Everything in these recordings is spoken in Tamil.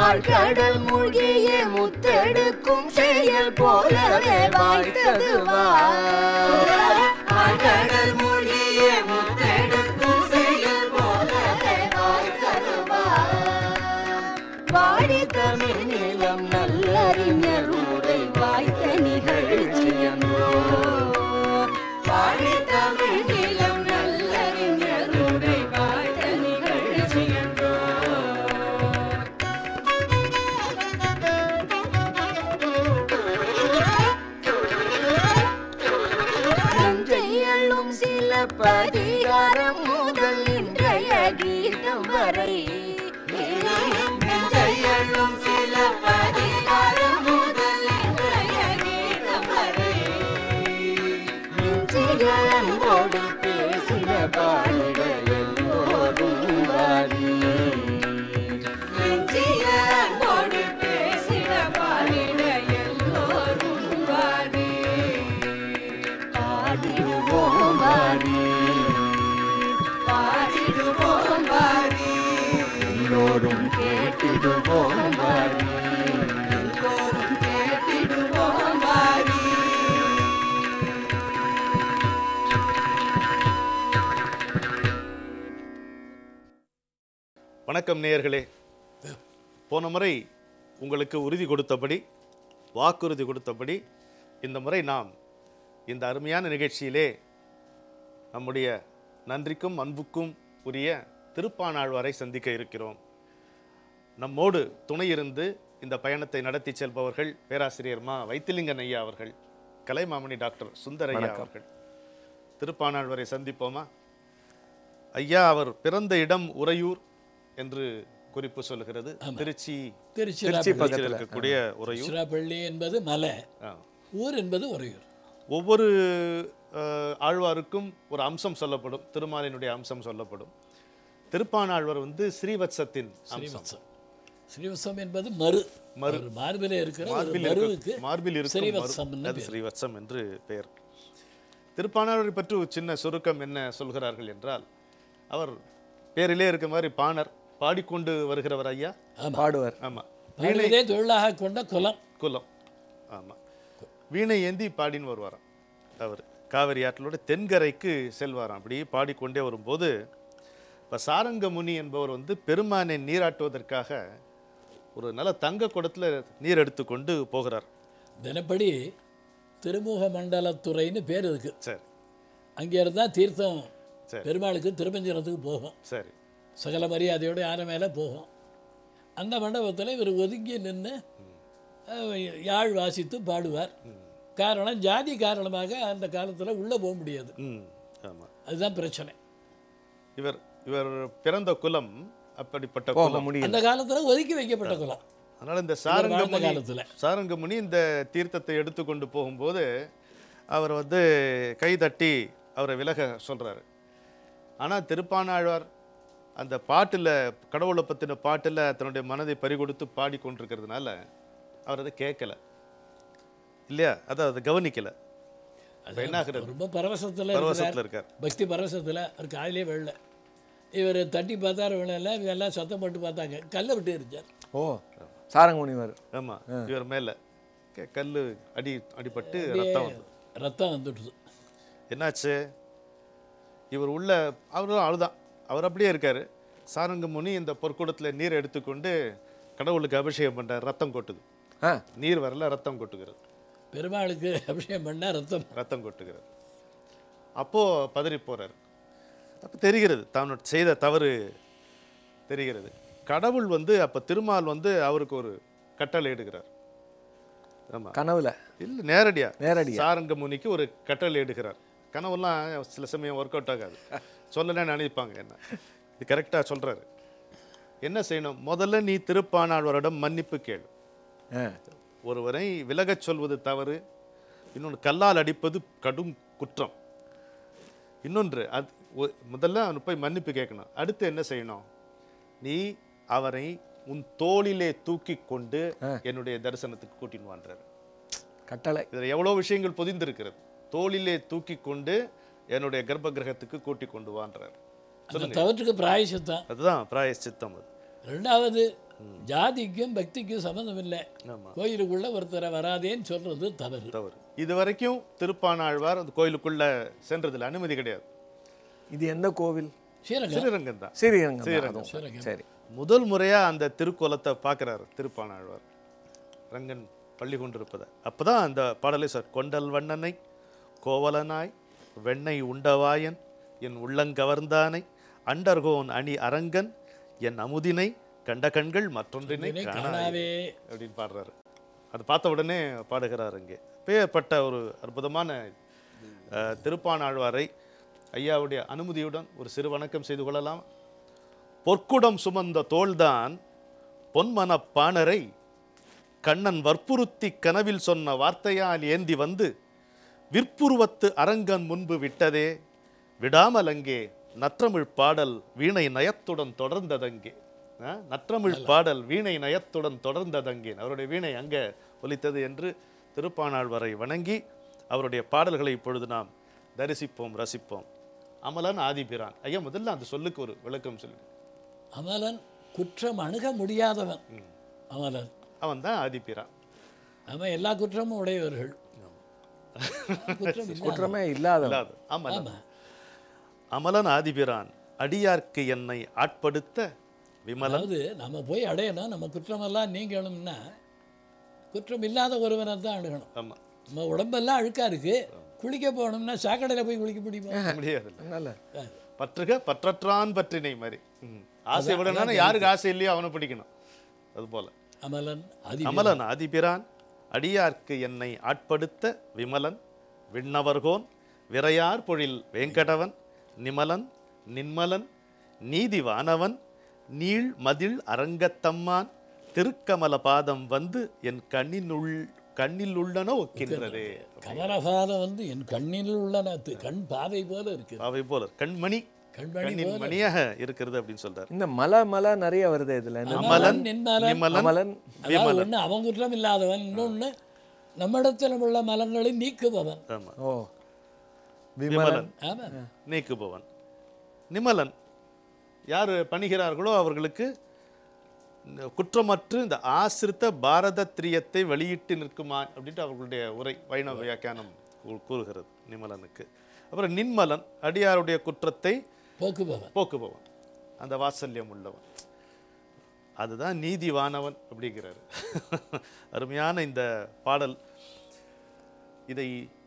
ஆழ்கடல் மூழ்கிய முத்தெடுக்கும் செயல் போலவே வாய்த்தது ஆழ்கடல் மூழ்கிய முத்தெடுக்கும் செயல் போலவே வாய்த்தது வாடி தமிழ் நிலம் நல்லறிஞர் உரை வாய்த்த நிகழ்ச்சியன்றோ வாடி தமிழ் நிலம் நல்லறிஞர் உரை வாய்த்த நிகழ்ச்சியன்றோ நஞ்சையள்ளும் சில பதிகாரம் முதல் இன்றைய கீதம் வரை நஞ்சையள்ளும் சில பதிகாரம் முதல் இன்றைய கீதம் வரை நெஞ்சிகளோடு பேசின பாடிட எல்லோரும் வாரி நெஞ்சிகளோடு பேசின பாடிட எல்லோரும் வாரி பாடிடுவோம் வாரி பாடிடுவோம் வாரி எல்லோரும் கேட்டிடுவோம் வாரி எல்லோரும் கேட்டிடுவோம் வாரி வணக்கம் நேயர்களே போன முறை உங்களுக்கு உறுதி கொடுத்தபடி வாக்குறுதி கொடுத்தபடி இந்த முறை நாம் இந்த அருமையான நிகழ்ச்சியிலே நம்முடைய நன்றிக்கும் அன்புக்கும் உரிய திருப்பானாழ்வாரை சந்திக்க இருக்கிறோம் நம்மோடு துணை இருந்து இந்த பயணத்தை நடத்தி செல்பவர்கள் பேராசிரியர் மா வைத்திலிங்கன் ஐயா அவர்கள் கலைமாமணி டாக்டர் சுந்தர் ஐயா அவர்கள் திருப்பானாழ்வாரை சந்திப்போமா ஐயா அவர் பிறந்த இடம் உறையூர் என்று குறிப்பு சொல்கிறது திருச்சி திருச்சி திருச்சி பக்கத்தில் இருக்கக்கூடிய உறையூர் திருச்சிராப்பள்ளி என்பது மலை ஆ. ஊர் என்பது உறையூர் ஒவ்வொரு அஹ், ஆழ்வாருக்கும் ஒரு அம்சம் சொல்லப்படும் திருமாலினுடைய அம்சம் சொல்லப்படும் திருப்பானாழ்வார் வந்து ஸ்ரீவத்சத்தின் அம்சம் ஸ்ரீவத்சம் ஸ்ரீவத்சம் என்பது மறு மரு. ஒரு மார்பிலே இருக்கிற ஒரு மார்பில் மருவுக்கு இருக்கும் மார்பில் இருக்கும் ஸ்ரீவத்சம்னு மரு- அது பேர். ஸ்ரீவத்சம் என்று பெயர் திருப்பானாழ்வாரை பற்றி ஒரு சின்ன சுருக்கம் என்ன சொல்கிறார்கள் என்றால் அவர் பேரிலே இருக்க மாதிரி பாணர் பாடிக்கொண்டு வருகிறவர் ஐயா பாடுவார் ஆமா பாடுவதே தொழிலாக கொண்ட குலம் குலம் ஆமா வீணை ஏந்தி பாடின்னு வருவாராம் அவர் காவிரி ஆற்றலோட தென்கரைக்கு செல்வாராம் அப்படி பாடிக்கொண்டே வரும்போது இப்போ சாரங்க முனி என்பவர் வந்து பெருமானை நீராட்டுவதற்காக ஒரு நல்ல தங்க குடத்துல நீர் எடுத்துக்கொண்டு போகிறார் தினப்படி திருமுக மண்டலத்துறைன்னு பேர் இருக்கு சரி அங்கே இருந்தால் தீர்த்தம் சரி. பெருமாளுக்கு திருமஞ்சனத்துக்கு போகும் சரி சகல மரியாதையோட யானை மேலே போகும் அந்த மண்டபத்தில் இவர் ஒதுங்கி நின்று யாழ் வாசித்து பாடுவார் காரணம் ஜாதி காரணமாக அந்த காலத்தில் உள்ளே போக முடியாது ம் ஆமா அதுதான் பிரச்சனை இவர் இவர் பிறந்த குலம் அப்படிப்பட்ட போக குலம் முடியும் அந்த காலத்தில் ஒதுக்கி வைக்கப்பட்ட குலம் அதனால இந்த வாழ்ந்த சாரங்கமுனி காலத்துல. சாரங்கமுனி இந்த தீர்த்தத்தை எடுத்துக்கொண்டு போகும்போது அவர் வந்து கை தட்டி அவரை விலக சொல்றாரு ஆனா திருப்பானாழ்வார் அந்த பாட்டுல கடவுளை பத்தின பாட்டுல தன்னுடைய மனதை பறிகொடுத்து பாடிக்கொண்டிருக்கிறதுனால அவர் அதை கேட்கல இல்லையா அதை அதை கவனிக்கல அப்ப என்ன ஆகுறது ரொம்ப பரவசத்தில் பரவசத்துல இருக்கார் பக்தி பரவசத்தில் அவர் காதிலே விழல இவர் தட்டி பார்த்தாரு விழல எல்லாம் சத்தம் போட்டு பார்த்தாங்க கல்லை விட்டு எரிஞ்சார் ஓ சாரங்க முனிவர் ஆமா இவர் மேல கே- கல்லு அடி அடிபட்டு ரத்தம் வந்து ரத்தம் வந்துடுது என்னாச்சு இவர் உள்ள அவரும் அழுதான் அவர் அப்படியே இருக்காரு சாரங்க முனி இந்த பொற்குடத்தில் நீர் எடுத்துக்கொண்டு கடவுளுக்கு அபிஷேகம் பண்றார் ரத்தம் கொட்டுது ஆ நீர் வரல ரத்தம் கொட்டுகிறது பெருமாளுக்கு அபிஷேகம் பண்ணால் ரத்தம் ரத்தம் கொட்டுகிறது அப்போ பதறி போறாரு அப்போ தெரிகிறது தான் செய்த தவறு தெரிகிறது கடவுள் வந்து அப்போ திருமால் வந்து அவருக்கு ஒரு கட்டளை இடுகிறார் ஆமா கனவுல இல்ல நேரடியா நேரடியா. சாரங்க முனிக்கு ஒரு கட்டளை இடுகிறார் கனவெல்லாம் சில சமயம் ஒர்க் அவுட் ஆகாது சொல்லலன்னு நினைப்பாங்க என்ன இது கரெக்டாக சொல்றாரு என்ன செய்யணும் முதல்ல நீ திருப்பானாழ்வாரிடம் மன்னிப்பு கேளு ஆ ஒருவரை விலகச் சொல்வது தவறு இன்னொன்று கல்லால் அடிப்பது கடும் குற்றம் இன்னொன்று அது ஒ- முதல்ல அவன் போய் மன்னிப்பு கேட்கணும் அடுத்து என்ன செய்யணும் நீ அவரை உன் தோளிலே தூக்கி கொண்டு என்னுடைய தரிசனத்துக்கு கூட்டின்னு வான்றாரு கட்டளை இதில் எவ்வளோ விஷயங்கள் பொதிந்திருக்கிறது தோளிலே தூக்கி கொண்டு என்னுடைய கர்ப்ப கிரகத்துக்கு கூட்டி கொண்டு வான்றார் அந்த தவற்றுக்கு பிராயசித்தம் அதுதான் பிராயச்சித்தம் அது ரெண்டாவது ஜாதிக்கும் பக்திக்கும் சம்மந்தம் இல்லை ஆமா கோயிலுக்குள்ள ஒருத்தரை வராதேன்னு சொல்றது தவறு தவறு இது வரைக்கும் திருப்பானாழ்வார் அந்த கோயிலுக்குள்ள சென்றதில்லை அனுமதி கிடையாது இது எந்த கோவில் ஸ்ரீரங்கம் ஸ்ரீரங்கம் தான் ஸ்ரீரங்கம் தான் ஸ்ரீரங்கம். அதுவும். ஸ்ரீரங்கம். சரி முதல் முறையா அந்த திருக்கோலத்தை பார்க்குறாரு திருப்பானாழ்வார் ரங்கன் பள்ளி கொண்டிருப்பதை அப்பதான் அந்த பாடலை சார் கொண்டல் வண்ணனை கோவலனாய் வெண்ணெய் உண்டவாயன் என் உள்ளங்கவர்ந்தானை அண்டர்கோன் அணி அரங்கன் என் அமுதினை கண்ட கண்கள் மற்றொன்றினை இதனை காணாவே காணாவே அப்படின்னு பாடுறாரு அது பார்த்த உடனே பாடுகிறார் அங்கே பேர்பட்ட ஒரு அற்புதமான அஹ், திருப்பானாழ்வாரை ஐயாவுடைய அனுமதியுடன் ஒரு சிறு வணக்கம் செய்து கொள்ளலாம் பொற்குடம் சுமந்த தோள்தான் பொன்மனப் பாணரை கண்ணன் வற்புறுத்தி கனவில் சொன்ன வார்த்தையால் ஏந்தி வந்து விற்புருவத்து அரங்கன் முன்பு விட்டதே விடாமல் அங்கே நற்றமிழ் பாடல் வீணை நயத்துடன் தொடர்ந்ததங்கே ஆ, நற்றமிழ் பாடல் வீணை நயத்துடன் தொடர்ந்ததங்கே அவருடைய வீணை அங்கே ஒலித்தது என்று திருப்பானாழ்வாரை வணங்கி அவருடைய பாடல்களை இப்பொழுது நாம் தரிசிப்போம் ரசிப்போம் அமலன் ஆதிபிரான் ஐயா முதல்ல அந்த சொல்லுக்கு ஒரு விளக்கம் சொல்லு அமலன் குற்றம் அணுக முடியாதவன் அமலன் அவன் தான் ஆதிபிரான் அவன் எல்லா குற்றமும் உடையவர்கள் குற்றம் இல்லாதவன். குற்றமே இல்லாத இல்லாது அமலன் ஆமா அமலன் ஆதிபிரான் அடியார்க்கு என்னை ஆட்படுத்த விமலன் அதாவது நம்ம போய் அடையணும் நம்ம குற்றமெல்லாம் நீங்கணும்னா குற்றம் இல்லாத ஒருவனை தான் அணுகணும் ஆமா நம்ம உடம்பெல்லாம் அழுக்கா இருக்கு குளிக்க போகணும்னா சாக்கடையில் போய் குளிக்க முடியுமா முடியாது அதனால பற்றுக பற்றற்றான் பற்றினை மாதிரி ம். ஆசை விடணும்னா யாருக்கு ஆசை இல்லையோ அவனை பிடிக்கணும் அது போல அமலன் அதி அமலன் ஆதிபிரான் அடியார்க்கு என்னை ஆட்படுத்த விமலன் விண்ணவர்கோன் விரையார் பொழில் வேங்கடவன் நிமலன் நின்மலன் நீதிவானவன் நீள் மதில் அரங்கத்தம்மான் திருக்கமல பாதம் வந்து என் கண்ணினுள் கண்ணில் உள்ளன ஒக்கின்றதே கமலபாதம் வந்து என் கண்ணில் உள்ளன து- கண் பாதை போல இருக்கு அவை போல கண்மணி கண்மணி கண்ணின் போல மணியாக இருக்கிறது அப்படின்னு சொல்றாரு இந்த மலை மலை நிறைய வருது இதுல இந்த அமலன் நின்மலன் நிமலன் அமலன் அதாவது ஒண்ணு அவன் குற்றம் இல்லாதவன் இன்னொன்னு நம்மிடத்தில் உள்ள மலங்களை நீக்குபவன் ஆமா ஓ விமலன் ஆமா நீக்குபவன் நிமலன் யார் பணிகிறார்களோ அவர்களுக்கு இந்த குற்றமற்று இந்த ஆசிரித்த பாரத திரியத்தை வெளியிட்டு நிற்குமா அப்படின்ட்டு அவர்களுடைய உரை வைணவ வியாக்கியானம் கூ- கூறுகிறது நிமலனுக்கு அப்புறம் நின்மலன் அடியாருடைய குற்றத்தை போக்குபவன் போக்குபவன் அந்த வாத்சல்யம் உள்ளவன் அதுதான் நீதிவானவன் அப்படிங்கிறாரு அருமையான இந்த பாடல் இதை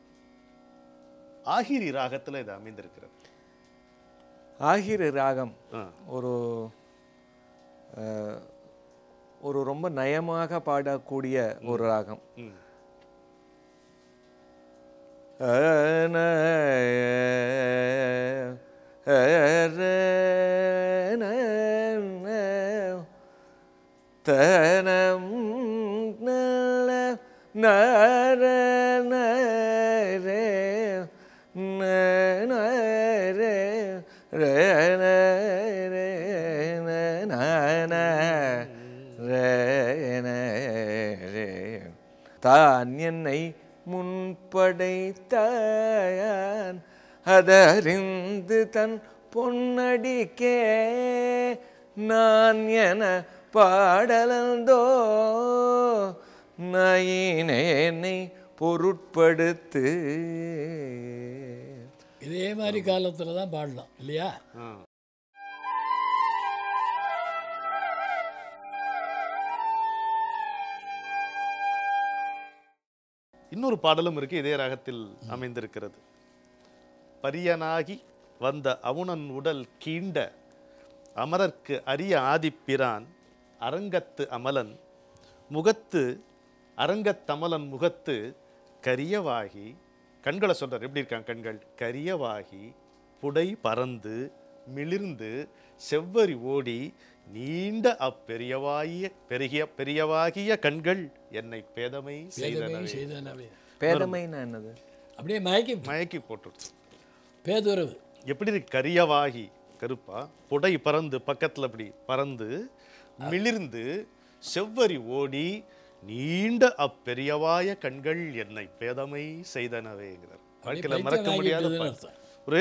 ஆகிரி ராகத்துல இது அமைந்திருக்கிறது ஆகிர ராகம் ஆ. ஒரு அஹ், ஒரு ரொம்ப நயமாக பாடக்கூடிய ஒரு ராகம் ம். தனம் நல்ல நர நரே நரே ரே நரே நன ரே நரே தான் என்னை முன்படைத்தான் அதறிந்து தன் பொன்னடிக்கே நான் என பாடலந்தோ நயினேனை பொருட்படுத்து இதே மாதிரி காலத்துல தான் பாடலாம் இல்லையா ஆ. இன்னொரு பாடலும் இருக்கு இதே ராகத்தில் அமைந்திருக்கிறது பரியனாகி வந்த அவுணன் உடல் கீண்ட அமரர்க்கு அரிய ஆதிப்பிரான் அரங்கத்து அமலன் முகத்து அரங்கத்தமலன் முகத்து கரியவாகி கண்களை சொல்றார் எப்படி இருக்காங்க கண்கள் கரியவாகி புடை பறந்து மிளிர்ந்து செவ்வரி ஓடி நீண்ட அப்பெரியவாகிய பெருகிய பெரியவாகிய கண்கள் என்னை பேதமை வேதமே செய்தனவே செய்தனவே பேதமைன்னா என்னது அப்படியே மயக்கி மயக்கி போட்டுடுச்சு பேதுறவு எப்படி இருக்கு கரியவாகி கருப்பா புடை பறந்து பக்கத்துல அப்படி பறந்து மிளிர்ந்து செவ்வரி ஓடி நீண்ட அப்பெரியவாய கண்கள் என்னை பேதமை செய்தனவேங்கிறார் வாழ்க்கையில மறக்க முடியாத பைத்தியம் பாட்டு. அர்த்தம் ஒரு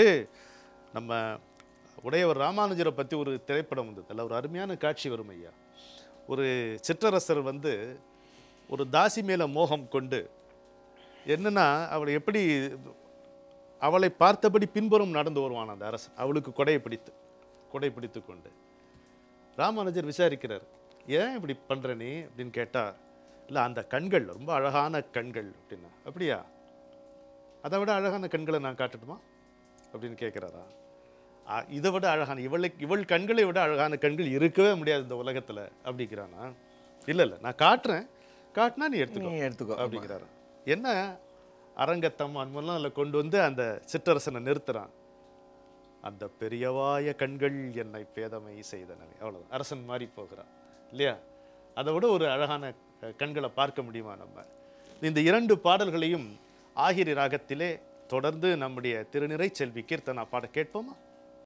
நம்ம உடையவர் ராமானுஜரை பத்தி ஒரு திரைப்படம் வந்தது அதில் ஒரு அருமையான காட்சி வரும் ஐயா ஒரு சிற்றரசர் வந்து ஒரு தாசி மேலே மோகம் கொண்டு என்னன்னா அவளை எப்படி அவளை பார்த்தபடி பின்புறம் நடந்து வருவான் அந்த அரசன் அவளுக்கு கொடையை பிடித்து கொடை பிடித்து கொண்டு ராமானுஜர் விசாரிக்கிறார் ஏன் இப்படி பண்ற நீ அப்படின்னு கேட்டா இல்லை அந்த கண்கள் ரொம்ப அழகான கண்கள் அப்படின்னா அப்படியா அதை விட அழகான கண்களை நான் காட்டட்டுமா அப்படின்னு கேட்குறாரா இதை விட அழகான இவளுக்கு இவள் கண்களை விட அழகான கண்கள் இருக்கவே முடியாது இந்த உலகத்துல அப்படிங்கிறானா இல்லை இல்லை நான் காட்டுறேன் காட்டினா நீ எடுத்துக்கோ நீ எடுத்துக்கோ, ஆமா. அப்படிங்கிறாரு என்ன அரங்கத்தம் அந்த மாதிரிலாம் அதில் கொண்டு வந்து அந்த சிற்றரசனை நிறுத்துறான் அந்த பெரியவாய கண்கள் என்னை பேதமை செய்தனவே அவ்வளவு அரசன் மாறி போகிறான் இல்லையா அதை விட ஒரு அழகான அஹ், கண்களை பார்க்க முடியுமா நம்ம இந்த இரண்டு பாடல்களையும் ஆகிரி ராகத்திலே தொடர்ந்து நம்முடைய திருநிறை செல்வி கீர்த்தனா பாட கேட்போமா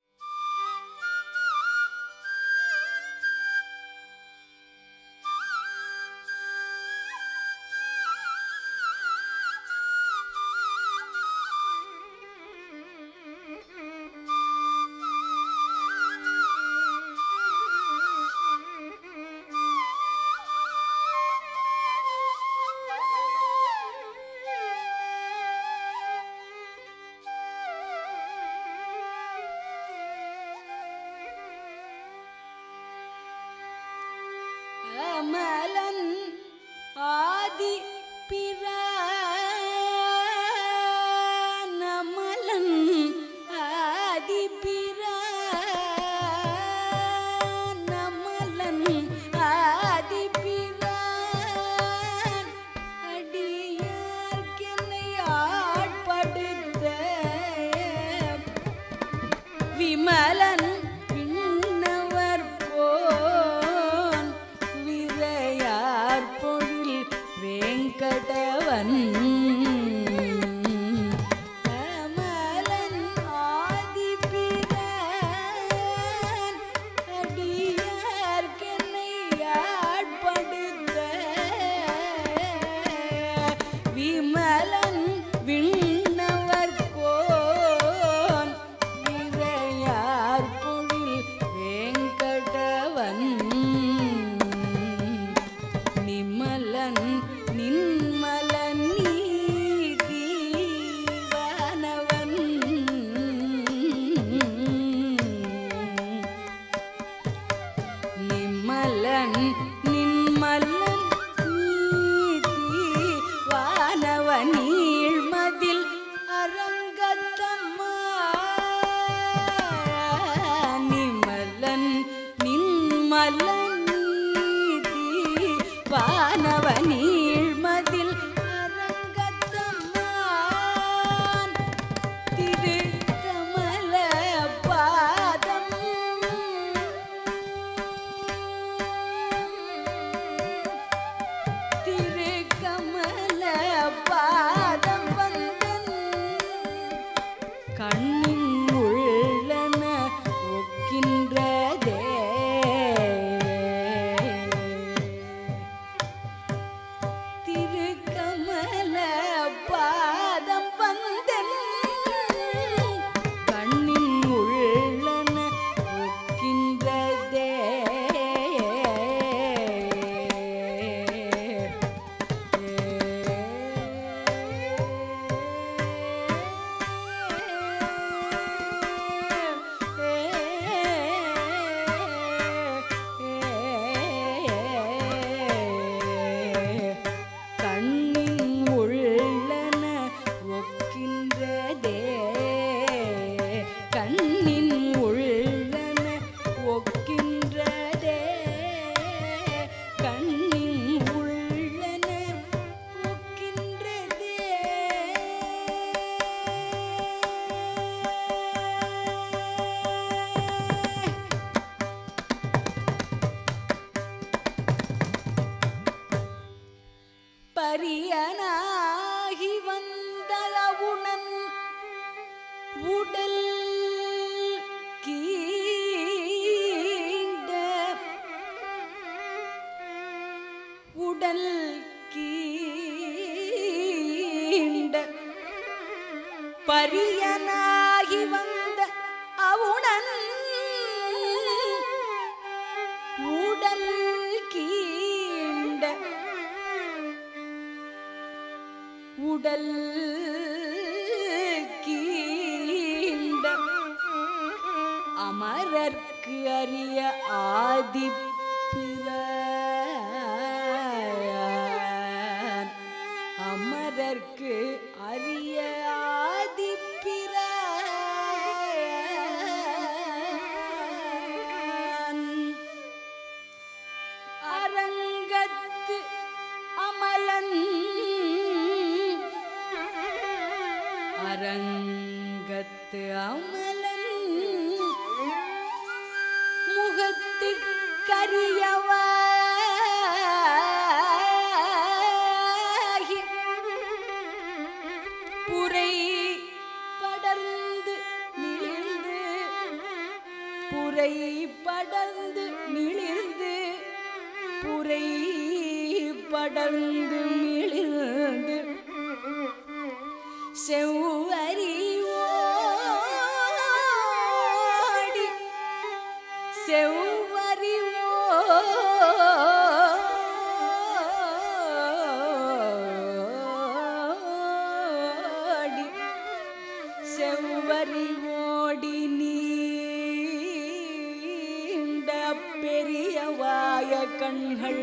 அமலன் ஆதி பிரானமலன் ஆதி பிரானமலன் ஆதி பிரான் அடியார்க்கென்னை ஆட்படுத்த விமலன் விண்ணவர் போன் விரையார் பொழில் வேங்கடவன் அமலன் ஆதிபிரான் அடியார்க்கென்னை ஆட்படுத்த விமலன் விண்ணவர் கோன் விரையார் பொழில் வேங்கடவன் நிமலன் நின்மலன் நீதிவானவன் நிம்மலன் நின்மலன் நீதி வானவன் நீழ்மதில் அரங்கத்தம்மா நிமலன் நின்மலன் நீதி வானவன் நீழ்மதில் அரங்கத்தம்மான் திரு கமல பாதம் திரு கமல பாதம் வந்தன் கண்ணின் உள்ளன ஒக்கின்றதே திருக்கமல பாதம் வந்தன் கண்ணின் உள்ளன ஒக்கின்றதே கண்ணின் உள்ளன ஒக்கின்றதே கண்ணின் உள்ளன ஒக்கின்றதே கண்ணின் உள்ளன ஒக்கின்றதே பரியனாகி வந்த உணன் உடல் கீண்ட உடல் கீண்ட பரியனாகி வந்த அவுணன் உடல் கீ உடல் கீண்ட அமரர்க்கு அரிய ஆதிப்பிரான் அமரர்க்கு அரிய ஆதிப்பிரான் அரங்கத்து அமலன் அரங்கத்து அமலன் முகத்து கரியவாகி புரை படர்ந்து மிளிர்ந்து புரை படர்ந்து மிளிர்ந்து புரை படர்ந்து மிளிர்ந்து செவ்வரி ஓடி செவ்வரி ஓடி செவ்வரி ஓடி நீண்ட பெரியவாய கண்கள்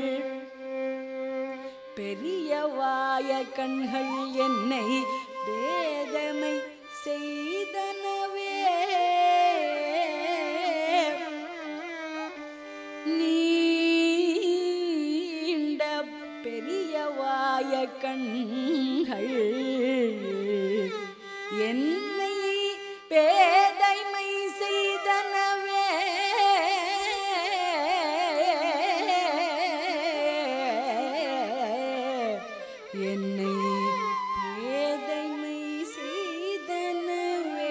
பெரியவாய கண்கள் என்னை வேதமை செய்தனவே நீண்ட பெரியவாய கண்கள் என்னை பேதைமை செய்தனவே என்னை பேதைமை செய்தனவே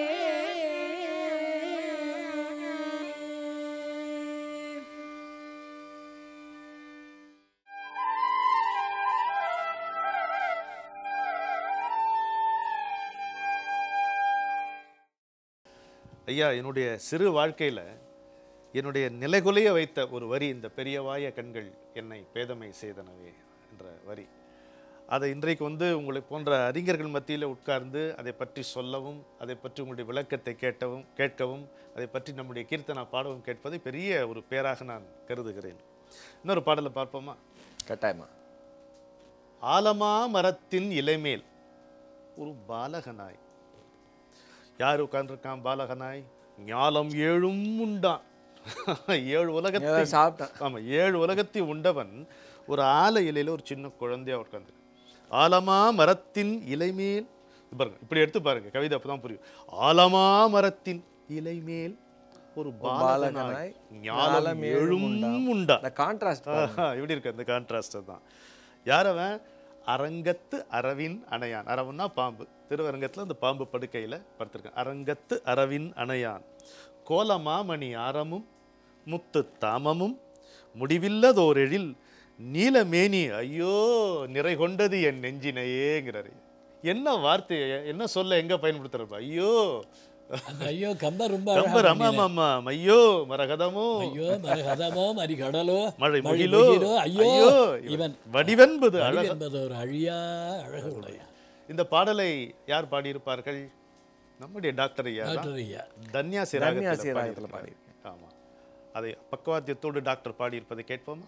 ஐயா என்னுடைய சிறு வாழ்க்கையில என்னுடைய நிலைகுலைய வைத்த ஒரு வரி இந்த பெரியவாய கண்கள் என்னை பேதமை செய்தனவே என்ற வரி அதை இன்றைக்கு வந்து உங்களை போன்ற அறிஞர்கள் மத்தியில் உட்கார்ந்து அதை பற்றி சொல்லவும் அதை பற்றி உங்களுடைய விளக்கத்தை கேட்டவும் கேட்கவும் அதை பற்றி நம்முடைய கீர்த்தனா பாடவும் கேட்பதை பெரிய ஒரு பேராக நான் கருதுகிறேன் இன்னொரு பாடலை பார்ப்போமா கட்டாயமா ஆலமா மரத்தின் இலைமேல் ஒரு பாலகனாய் யார் உட்கார்ந்திருக்கான் பாலகனாய் ஞாலம் ஏழும் உண்டான் ஏழு உலகத்தை ஏதாவது சாப்பிட்டேன் ஆமா ஏழு உலகத்தை உண்டவன் ஒரு ஆல இலையில ஒரு சின்ன குழந்தையா உட்கார்ந்து ஆலமா மரத்தின் இலைமேல் இது பாருங்க இப்படி எடுத்து பாருங்க கவிதை அப்பதான் புரியும் ஆலமா மரத்தின் இலைமேல் ஒரு பாலகனாய் பாலகனாய் ஞாலம் ஞாலம் ஏழும் உண்டா இந்த கான்ட்ராஸ்ட் ஆஹா, இப்படி இருக்கு அந்த கான்ட்ராஸ்ட் தான் யார் அவன் அரங்கத்து அரவின் அணையான் அரவன்னா பாம்பு திருவரங்கத்துல அந்த பாம்பு படுக்கையில படுத்திருக்கான் அரங்கத்து அரவின் அணையான் கோலமாமணி ஆரமும் முத்து தாமமும் முடிவில்லதோரெழில் நீலமேனி ஐயோ நிறை கொண்டது என் நெஞ்சினையேங்கிறாரு என்ன வார்த்தை என்ன சொல்ல எங்க பயன்படுத்துறப்ப ஐயோ அந்த ஐயோ கம்ப ரொம்ப ரொம்ப அழகா ரமா மாமா மையோ மரகதமோ ஐயோ மரகதமோ மறிகடலோ மழை மழை முகிலோ முகிலோ, ஐயோ இவன் இவன் வடிவென்பது வடிவு அழக என்பது ஒரு அழியா அழகு உடைய இந்த பாடலை யார் பாடியிருப்பார்கள் நம்முடைய டாக்டர் ஐயா தான். டாக்டர் ஐயா தன்யாசி தன்யாசி ராகத்தில் ராகத்துல பாடியிருக்கிறார். ஆமா அதை பக்கவாத்தியத்தோடு டாக்டர் பாடியிருப்பதை கேட்போமா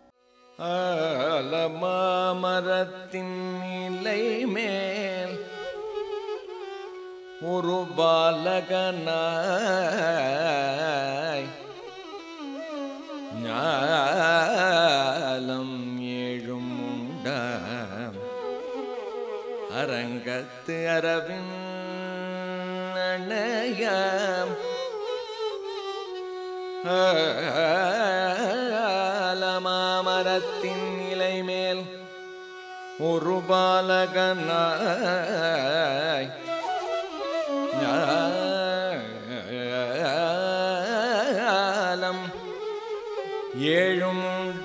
ஆலமாமரத்தின் இலை மேல் ஒரு பாலகனாய் ஞாலம் ஏழும் உண்டாம் அரங்கத்து அரவின் அணையாம் ஆலமாமரத்தின் இலை மேல் ஒரு பாலகனாய் ஞாலம் ஏழும்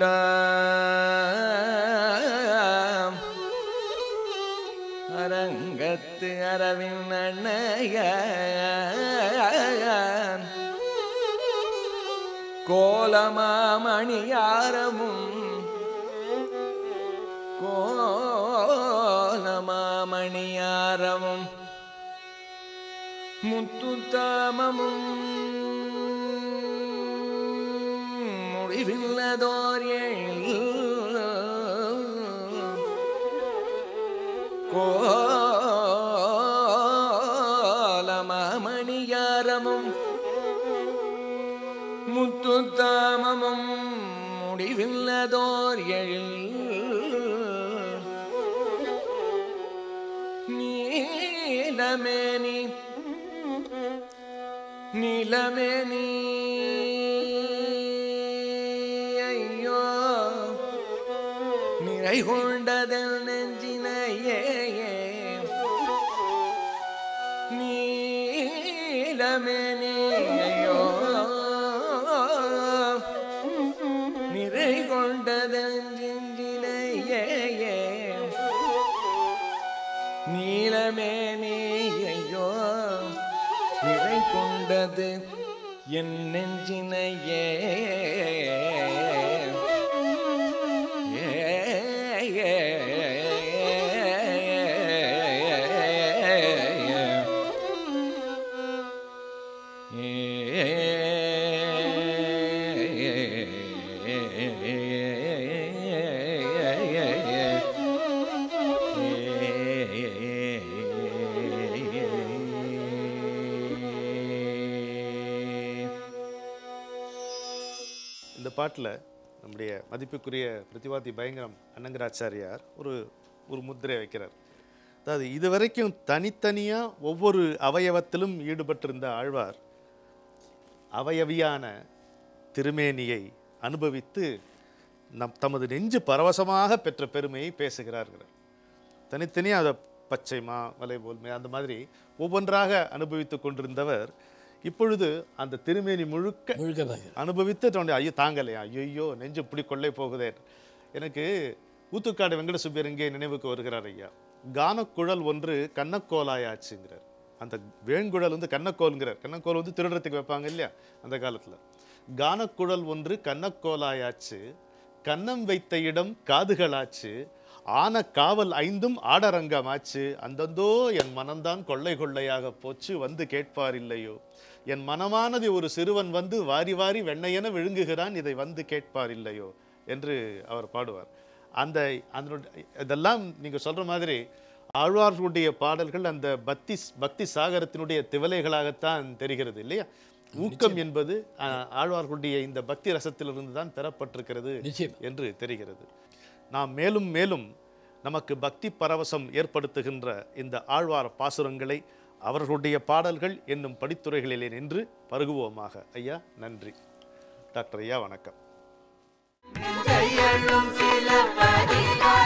உண்டாம் அரங்கத்து அரவின் அணையான் கோலமாமணியாரமும் கோலமாமணியாரமும் முத்துத்தாமமும் முடிவில்லதோர் எழில் கோலமாமணியாரமும் முத்துத்தாமமும் முடிவில்லதோர் எழில் நீலமேனி நிலமேனி ஐயோ நிறை கொண்டதல் நெஞ்சினையே நீலமேனி ஐயோ நிறை கொண்டதல் நெஞ்சினையே நீலமேனி ஐயோ நிறை கொண்டது என் நெஞ்சினையே ஏ, ஏ, இந்த பாட்டில் நம்முடைய மதிப்புக்குரிய பிரதிவாதி பயங்கரம் அன்னங்கராச்சாரியார் ஒரு ஒரு முத்திரை வைக்கிறார் அதாவது இதுவரைக்கும் தனித்தனியாக ஒவ்வொரு அவயவத்திலும் ஈடுபட்டிருந்த ஆழ்வார் அவயவியான திருமேனியை அனுபவித்து நம் தமது நெஞ்சு பரவசமாக பெற்ற பெருமையை பேசுகிறார்கள் தனித்தனியாக அதை பச்சைமா வலைபோல்மை அந்த மாதிரி ஒவ்வொன்றாக அனுபவித்து கொண்டிருந்தவர் இப்பொழுது அந்த திருமேனி முழுக்க முழுக்க பார்க்க அனுபவித்து தன்னுடைய ஐயோ தாங்கலையா ஐயோ நெஞ்சு இப்படி கொள்ளை போகுதே எனக்கு ஊத்துக்காடு வெங்கட சுப்பியரங்கே நினைவுக்கு வருகிறார் ஐயா கானக்குழல் ஒன்று கண்ணக்கோலாயாச்சுங்கிறார் அந்த வேண்குழல் வந்து கண்ணக்கோல்ங்கிறார் கண்ணக்கோல் வந்து திருடுறதுக்கு வைப்பாங்க இல்லையா அந்த காலத்தில் கானக்குழல் ஒன்று கண்ணக்கோலாயாச்சு கன்னம் வைத்த இடம் காதுகளாச்சு ஆன காவல் ஐந்தும் ஆடரங்கமாச்சு அந்தந்தோ என் மனம்தான் கொள்ளை கொள்ளையாக போச்சு வந்து கேட்பார் இல்லையோ என் மனமானது ஒரு சிறுவன் வந்து வாரி வாரி வெண்ணையென விழுங்குகிறான் இதை வந்து கேட்பார் இல்லையோ என்று அவர் பாடுவார் அந்த அதனுடைய இதெல்லாம் நீங்கள் சொல்ற மாதிரி ஆழ்வார்களுடைய பாடல்கள் அந்த பக்தி பக்தி சாகரத்தினுடைய திவலைகளாகத்தான் தெரிகிறது இல்லையா ஊக்கம் என்பது அஹ், ஆழ்வார்களுடைய இந்த பக்தி ரசத்திலிருந்து தான் பெறப்பட்டிருக்கிறது நிச்சயம் என்று தெரிகிறது நாம் மேலும் மேலும் நமக்கு பக்தி பரவசம் ஏற்படுத்துகின்ற இந்த ஆழ்வார் பாசுரங்களை அவர்களுடைய பாடல்கள் என்னும் படித்துறைகளிலே நின்று பருகுவோமாக ஐயா நன்றி டாக்டர் ஐயா வணக்கம் கையழும் சில பதிகாரம்